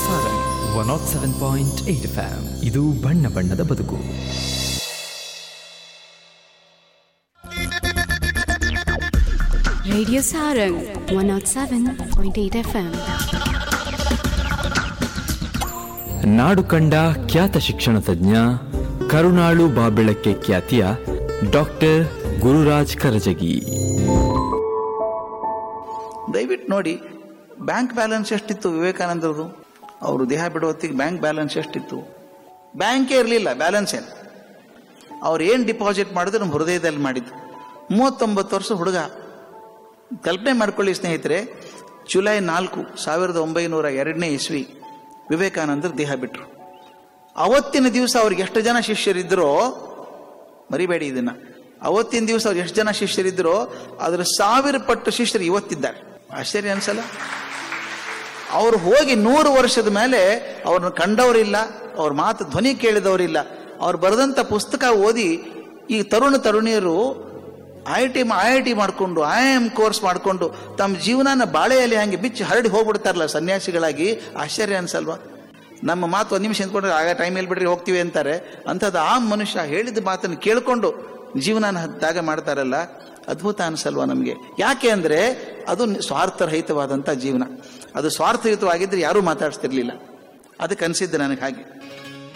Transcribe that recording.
ಸಾರನ್ one nought seven point eight FM ಇದು ಬಣ್ಣ ಬಣ್ಣದ ಬದುಕು Radio Sarang 107.8 FM. ನಾಡು ಕಂಡ ಖ್ಯಾತ ಶಿಕ್ಷಣ ತಜ್ಞ ಕರುಣಾಳು ಬಾಬೆಳಕ್ಕೆ ಖ್ಯಾತಿಯ ಡಾಕ್ಟರ್ ಗುರುರಾಜ್ ಕರಜಗಿ ದಯವಿಟ್ಟು ನೋಡಿ ಬ್ಯಾಂಕ್ ಬ್ಯಾಲೆನ್ಸ್ ಎಷ್ಟಿತ್ತು ವಿವೇಕಾನಂದರದು ಅವರು ದೇಹ ಬಿಡೋ ಹೊತ್ತಿಗೆ ಬ್ಯಾಂಕ್ ಬ್ಯಾಲೆನ್ಸ್ ಎಷ್ಟಿತ್ತು ಬ್ಯಾಂಕೇ ಇರಲಿಲ್ಲ ಬ್ಯಾಲೆನ್ಸ್ ಏನು ಅವ್ರು ಏನು ಡಿಪಾಸಿಟ್ ಮಾಡಿದ್ರು ನಮ್ಮ ಹೃದಯದಲ್ಲಿ ಮಾಡಿದ್ದು ಮೂವತ್ತೊಂಬತ್ತು ವರ್ಷ ಹುಡುಗ ಕಲ್ಪನೆ ಮಾಡ್ಕೊಳ್ಳಿ ಸ್ನೇಹಿತರೆ ಜುಲೈ ನಾಲ್ಕು ಸಾವಿರದ ಒಂಬೈನೂರ ಎರಡನೇ ಇಸ್ವಿ ವಿವೇಕಾನಂದರು ದೇಹ ಬಿಟ್ಟರು ಅವತ್ತಿನ ದಿವಸ ಅವ್ರಿಗೆ ಎಷ್ಟು ಜನ ಶಿಷ್ಯರಿದ್ದರೋ ಮರಿಬೇಡಿ ಇದನ್ನ ಅವತ್ತಿನ ದಿವಸ ಅವ್ರು ಎಷ್ಟು ಜನ ಶಿಷ್ಯರಿದ್ದರೋ ಅದರ ಸಾವಿರ ಪಟ್ಟು ಶಿಷ್ಯರು ಇವತ್ತಿದ್ದಾರೆ ಆಶ್ಚರ್ಯ ಅನ್ಸಲ್ಲ ಅವ್ರು ಹೋಗಿ ನೂರು ವರ್ಷದ ಮೇಲೆ ಅವ್ರನ್ನ ಕಂಡವರಿಲ್ಲ ಅವ್ರ ಮಾತು ಧ್ವನಿ ಕೇಳಿದವರಿಲ್ಲ ಅವ್ರು ಬರೆದಂಥ ಪುಸ್ತಕ ಓದಿ ಈ ತರುಣ ತರುಣಿಯರು I T I I T ಮಾಡಿಕೊಂಡು ಐ ಎಮ್ ಕೋರ್ಸ್ ಮಾಡಿಕೊಂಡು ತಮ್ಮ ಜೀವನನ ಬಾಳೆಯಲ್ಲಿ ಹಂಗೆ ಬಿಚ್ಚಿ ಹರಡಿ ಹೋಗ್ಬಿಡ್ತಾರಲ್ಲ ಸನ್ಯಾಸಿಗಳಾಗಿ ಆಶ್ಚರ್ಯ ಅನ್ಸಲ್ವಾ ನಮ್ಮ ಮಾತು ಒಂದು ನಿಮಿಷ ನಿಂತ್ಕೊಂಡ್ರೆ ಆಗ ಟೈಮ್ ಬಿಡ್ರಿ ಹೋಗ್ತೀವಿ ಅಂತಾರೆ ಅಂಥದ್ದು ಆ ಮನುಷ್ಯ ಹೇಳಿದ ಮಾತನ್ನು ಕೇಳಿಕೊಂಡು ಜೀವನನ ತ್ಯಾಗ ಮಾಡ್ತಾರಲ್ಲ ಅದ್ಭುತ ಅನ್ಸಲ್ವಾ ನಮಗೆ ಯಾಕೆ ಅಂದರೆ ಅದು ಸ್ವಾರ್ಥರಹಿತವಾದಂಥ ಜೀವನ ಅದು ಸ್ವಾರ್ಥಯುತವಾಗಿದ್ದರೆ ಯಾರೂ ಮಾತಾಡ್ತಿರ್ಲಿಲ್ಲ ಅದಕ್ಕೆ ಅನಿಸಿದ್ದು ನನಗೆ ಹಾಗೆ